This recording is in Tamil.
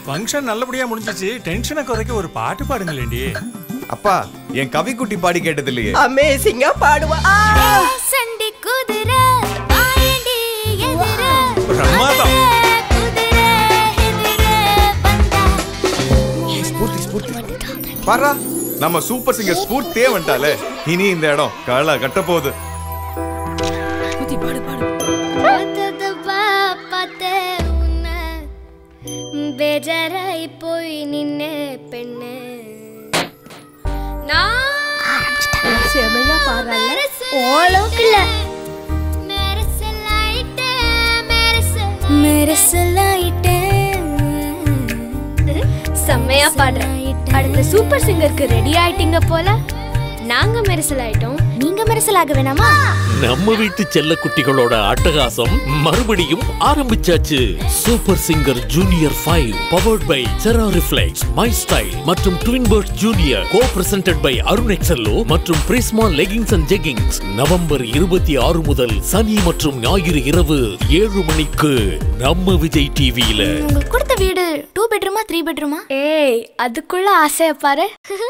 ஃபங்க்ஷன் நல்லபடியா முடிஞ்சிச்சு டென்ஷனை குறைக்க ஒரு பாட்டு பாடுங்களேண்டி அப்பா என் கவிக்குட்டி பாடி கேட்டது இல்லையே அமேசிங்கா பாடுவா சண்டி குதிரை வாயண்டி எதிர பிரமாதம். குதிரை எதிர வந்தா ஸ்பூர்த்தி ஸ்பூர்த்தி பாரா நம்ம சூப்பர் சிங்கர் ஸ்பூர்த்தியே வந்துட்டாலே இனி இந்த இடம் களை கட்ட போகுது பார்த்தது பார்த்த உன்னை பேஜாராய் போய் நின்னே பெண்ணு நான் செமையா பாடுறாங்க ஓளவுக்கு இல்ல செம்மையா பாடுறேன் அடுத்த சூப்பர் சிங்கருக்கு ரெடி ஆயிட்டீங்க போல நாங்க மெரிசல் ஆயிட்டோம் நீங்க மெரிசல் ஆக வேணாமா நம்ம வீட்டு செல்லக்குட்டிகளோட அட்டகாசம் மறுபடியும் ஆரம்பிச்சாச்சு super singer junior five powered by Cera reflex my style மற்றும் twin bird junior go presented by Arun Excello மற்றும் Prisma leggings and jeggings November இருபத்தி ஆறு முதல் சனி மற்றும் ஞாயிறு இரவு ஏழு மணிக்கு நம்ம விஜய் டிவியில உங்களுக்கு கொடுத்த வீடு டூ பெட்ரூமா த்ரீ பெட்ரூமா ஏய் அதுக்குள்ள ஆசைய பாரு